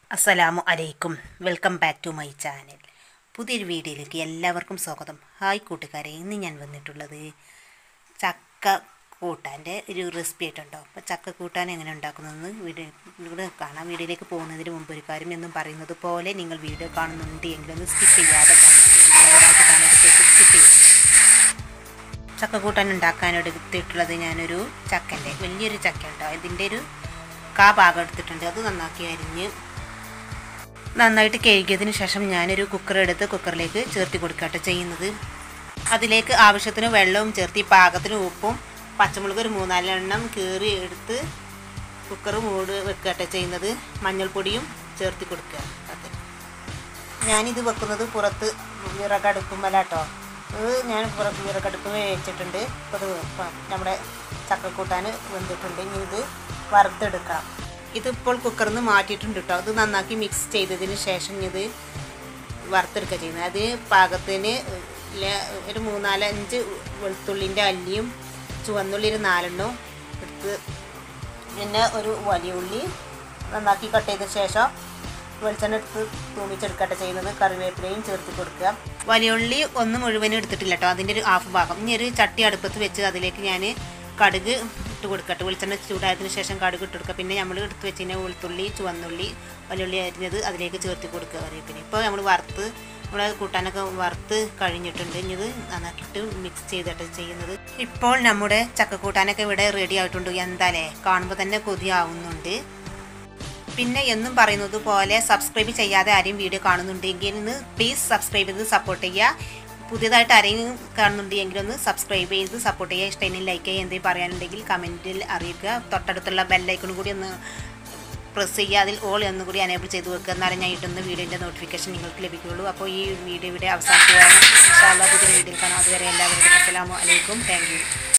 അസ്സലാമു അലൈക്കും welcome back to my channel പുതിയൊരു വീഡിയോയിലേക്ക് എല്ലാവർക്കും സ്വാഗതം ഹായ് കൂട്ടുകാരെ ഇന്ന് ഞാൻ വന്നിട്ടുള്ളത് ചക്ക കൂട്ടാൻ്റെ ഒരു റെസിപ്പി ആയിട്ടുണ്ടോ അപ്പോൾ ചക്ക കൂട്ടാൻ എങ്ങനെ ഉണ്ടാക്കുന്നതെന്ന് വീഡിയോ ഇവിടെ കാണാം വീഡിയോയിലേക്ക് പോകുന്നതിന് മുമ്പ് ഒരു കാര്യം എന്നും പറയുന്നത് പോലെ നിങ്ങൾ വീഡിയോ കാണുന്നുണ്ട് എങ്കിലൊന്ന് സ്കിപ്പ് ചെയ്യാതെ കാണാൻ സ്കിപ്പ് ചെയ്യും ചക്ക കൂട്ടാൻ ഉണ്ടാക്കാൻ എടുത്തിട്ടുള്ളത് ഞാനൊരു ചക്കൻ്റെ വലിയൊരു ചക്ക ഉണ്ടോ ഇതിൻ്റെ ഒരു കാ ഭാഗം എടുത്തിട്ടുണ്ട് അത് നന്നാക്കി അരിഞ്ഞ് നന്നായിട്ട് കഴുകിയതിന് ശേഷം ഞാനൊരു കുക്കർ എടുത്ത് കുക്കറിലേക്ക് ചേർത്തി കൊടുക്കട്ടെ ചെയ്യുന്നത് അതിലേക്ക് ആവശ്യത്തിന് വെള്ളവും ചേർത്തി പാകത്തിന് ഉപ്പും പച്ചമുളക് ഒരു മൂന്നാലെണ്ണം കീറി എടുത്ത് കുക്കർ മൂട് വെക്കട്ടെ ചെയ്യുന്നത് മഞ്ഞൾപ്പൊടിയും ചേർത്തി കൊടുക്കുക അത് ഞാനിത് വെക്കുന്നത് പുറത്ത് വിറകടുക്കുമ്പലാട്ടോ ഇത് ഞാൻ പുറത്ത് വിറകടുപ്പ് വെച്ചിട്ടുണ്ട് ഇപ്പോൾ ഇത് പ- നമ്മുടെ ചക്കക്കൂട്ടാൻ വെന്തിട്ടുണ്ട് ഇനി ഇത് വറുത്തെടുക്കണം ഇതിപ്പോൾ കുക്കറിൽ നിന്ന് മാറ്റിയിട്ടുണ്ട് കേട്ടോ അത് നന്നാക്കി മിക്സ് ചെയ്തതിന് ശേഷം ഇത് വറുത്തെടുക്കുക ചെയ്യുന്നത് അത് പാകത്തിന് ല- ഒരു മൂന്നാലഞ്ച് വെളുത്തുള്ളിൻ്റെ അല്ലിയും ചുവന്നുള്ളി ഒരു നാലെണ്ണവും എടുത്ത് പിന്നെ ഒരു വലിയ ഉള്ളി നന്നാക്കി കട്ട് ചെയ്ത ശേഷം വെളിച്ചെണ്ണ എടുത്ത് തൂമിച്ചെടുക്കട്ടെ ചെയ്യുന്നത് കറിവേപ്പിലയും ചേർത്ത് കൊടുക്കുക വലിയ ഉള്ളി ഒന്ന് മുഴുവനും എടുത്തിട്ടില്ല കേട്ടോ അതിൻ്റെ ഒരു ഹാഫ് ഭാഗം ഇനി ഒരു ചട്ടി അടുപ്പത്ത് വെച്ച് അതിലേക്ക് ഞാൻ കടുക് ഇട്ട് കൊടുക്കട്ടെ വെളിച്ചെണ്ണ ചൂടായതിനു ശേഷം കടുക് ഇട്ട് കൊടുക്കുക പിന്നെ നമ്മൾ എടുത്ത് വെച്ചിരുന്ന വെളുത്തുള്ളി ചുവന്നുള്ളി വലിയുള്ളി അരിഞ്ഞത് അതിലേക്ക് ചേർത്ത് കൊടുക്കുക കറിവേപ്പില ഇപ്പോൾ നമ്മൾ വറുത്ത് നമ്മുടെ കൂട്ടാനൊക്കെ വറുത്ത് കഴിഞ്ഞിട്ടുണ്ട് ഇനി ഇത് നന്നാക്കിയിട്ട് മിക്സ് ചെയ്തിട്ട് ചെയ്യുന്നത് ഇപ്പോൾ നമ്മുടെ ചക്കക്കൂട്ടാനൊക്കെ ഇവിടെ റെഡി ആയിട്ടുണ്ട് എന്താലേ കാണുമ്പോൾ തന്നെ കൊതിയാവുന്നുണ്ട് പിന്നെ എന്നും പറയുന്നത് പോലെ സബ്സ്ക്രൈബ് ചെയ്യാതെ ആരെയും വീഡിയോ കാണുന്നുണ്ടെങ്കിൽ ഒന്ന് പ്ലീസ് സബ്സ്ക്രൈബ് ചെയ്ത് സപ്പോർട്ട് ചെയ്യുക പുതിയതായിട്ട് ആരെയും കാണുന്നുണ്ട് എങ്കിൽ ഒന്ന് സബ്സ്ക്രൈബ് ചെയ്ത് സപ്പോർട്ട് ചെയ്യുക ഇഷ്ടമെങ്കിൽ ലൈക്ക് ചെയ്യുക എന്തെങ്കിലും പറയാനുണ്ടെങ്കിൽ കമൻറ്റിൽ അറിയിക്കുക തൊട്ടടുത്തുള്ള ബെല്ലൈക്കണും കൂടി ഒന്ന് പ്രസ് ചെയ്യുക അതിൽ ഓൾ എന്നും കൂടി അനേബിൾ ചെയ്ത് വെക്കുക എന്നാലും ഞാൻ ഇട്ടുന്ന വീഡിയോൻ്റെ നോട്ടിഫിക്കേഷൻ നിങ്ങൾക്ക് ലഭിക്കുകയുള്ളൂ അപ്പോൾ ഈ വീഡിയോ ഇവിടെ അവസാനിക്കുകയാണ് ഇൻഷാല്ലാ പുതിയ വീഡിയോയിൽ കാണാം അതുവരെ എല്ലാവർക്കും അസ്സലാമു അലൈക്കും താങ്ക് യു